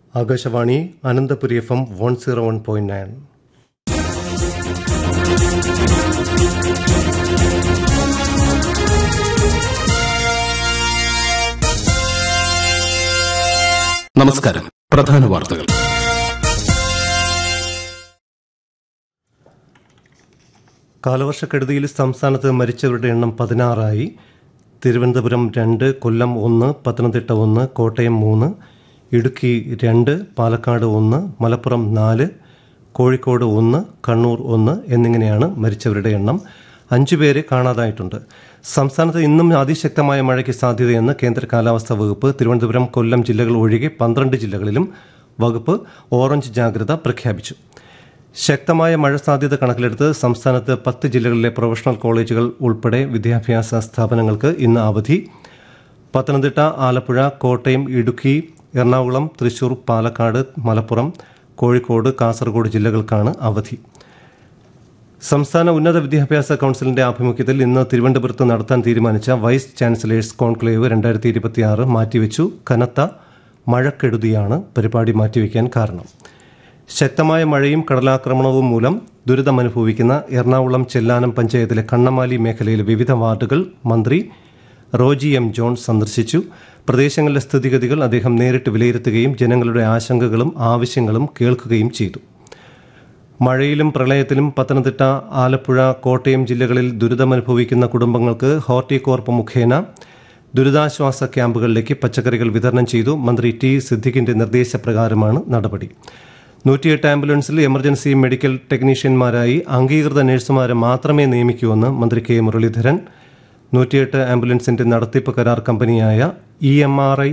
Akashvani Ananthapuri F M one zero one point nine നമസ്കാരം പ്രധാന വാർത്തകൾ കാലവർഷക്കെടുതിയിൽ സംസ്ഥാനത്ത് മരിച്ചവരുടെ എണ്ണം പതിനാറായി തിരുവനന്തപുരം രണ്ട് കൊല്ലം ഒന്ന് പത്തനംതിട്ട ഒന്ന് കോട്ടയം മൂന്ന് ഇടുക്കി രണ്ട് പാലക്കാട് ഒന്ന് മലപ്പുറം നാല് കോഴിക്കോട് ഒന്ന് കണ്ണൂർ ഒന്ന് എന്നിങ്ങനെയാണ് മരിച്ചവരുടെ എണ്ണം അഞ്ചു പേരെ കാണാതായിട്ടുണ്ട് സംസ്ഥാനത്ത് ഇന്നും അതിശക്തമായ മഴയ്ക്ക് സാധ്യതയെന്ന് കേന്ദ്ര കാലാവസ്ഥാ വകുപ്പ് തിരുവനന്തപുരം കൊല്ലം ജില്ലകൾ ഒഴികെ പന്ത്രണ്ട് ജില്ലകളിലും വകുപ്പ് ഓറഞ്ച് ജാഗ്രത പ്രഖ്യാപിച്ചു ശക്തമായ മഴ സാധ്യത കണക്കിലെടുത്ത് സംസ്ഥാനത്ത് പത്ത് ജില്ലകളിലെ പ്രൊഫഷണൽ കോളേജുകൾ ഉൾപ്പെടെ വിദ്യാഭ്യാസ സ്ഥാപനങ്ങൾക്ക് ഇന്ന് അവധി പത്തനംതിട്ട ആലപ്പുഴ കോട്ടയം ഇടുക്കി എറണാകുളം തൃശൂർ പാലക്കാട് മലപ്പുറം കോഴിക്കോട് കാസർഗോഡ് ജില്ലകൾക്കാണ് അവധി സംസ്ഥാന ഉന്നത വിദ്യാഭ്യാസ കൗൺസിലിന്റെ ആഭിമുഖ്യത്തിൽ ഇന്ന് തിരുവനന്തപുരത്ത് നടത്താൻ തീരുമാനിച്ച വൈസ് ചാൻസലേഴ്സ് കോൺക്ലേവ് രണ്ടായിരത്തി ഇരുപത്തിയാറ് മാറ്റിവെച്ചു കനത്ത മഴക്കെടുതിയാണ് പരിപാടി മാറ്റിവെക്കാൻ കാരണം ശക്തമായ മഴയും കടലാക്രമണവും മൂലം ദുരിതമനുഭവിക്കുന്ന എറണാകുളം ചെല്ലാനം പഞ്ചായത്തിലെ കണ്ണമാലി മേഖലയിലെ വിവിധ വാർഡുകൾ മന്ത്രി റോജി എം ജോൺ സന്ദർശിച്ചു പ്രദേശങ്ങളിലെ സ്ഥിതിഗതികൾ അദ്ദേഹം നേരിട്ട് വിലയിരുത്തുകയും ജനങ്ങളുടെ ആശങ്കകളും ആവശ്യങ്ങളും കേൾക്കുകയും ചെയ്തു മഴയിലും പ്രളയത്തിലും പത്തനംതിട്ട ആലപ്പുഴ കോട്ടയം ജില്ലകളിൽ ദുരിതമനുഭവിക്കുന്ന കുടുംബങ്ങൾക്ക് ഹോർട്ടികോർപ്പ് മുഖേന ദുരിതാശ്വാസ ക്യാമ്പുകളിലേക്ക് പച്ചക്കറികൾ വിതരണം ചെയ്തു മന്ത്രി ടി സിദ്ദിഖിന്റെ നിർദ്ദേശപ്രകാരമാണ് നടപടി നൂറ്റിയെട്ട് ആംബുലൻസിൽ എമർജൻസി മെഡിക്കൽ ടെക്നീഷ്യന്മാരായി അംഗീകൃത നഴ്സുമാരെ മാത്രമേ നിയമിക്കൂവെന്ന് മന്ത്രി കെ മുരളീധരൻ നൂറ്റിയെട്ട് ആംബുലൻസിന്റെ നടത്തിപ്പ് കരാർ കമ്പനിയായ ഇ എം ആർ ഐ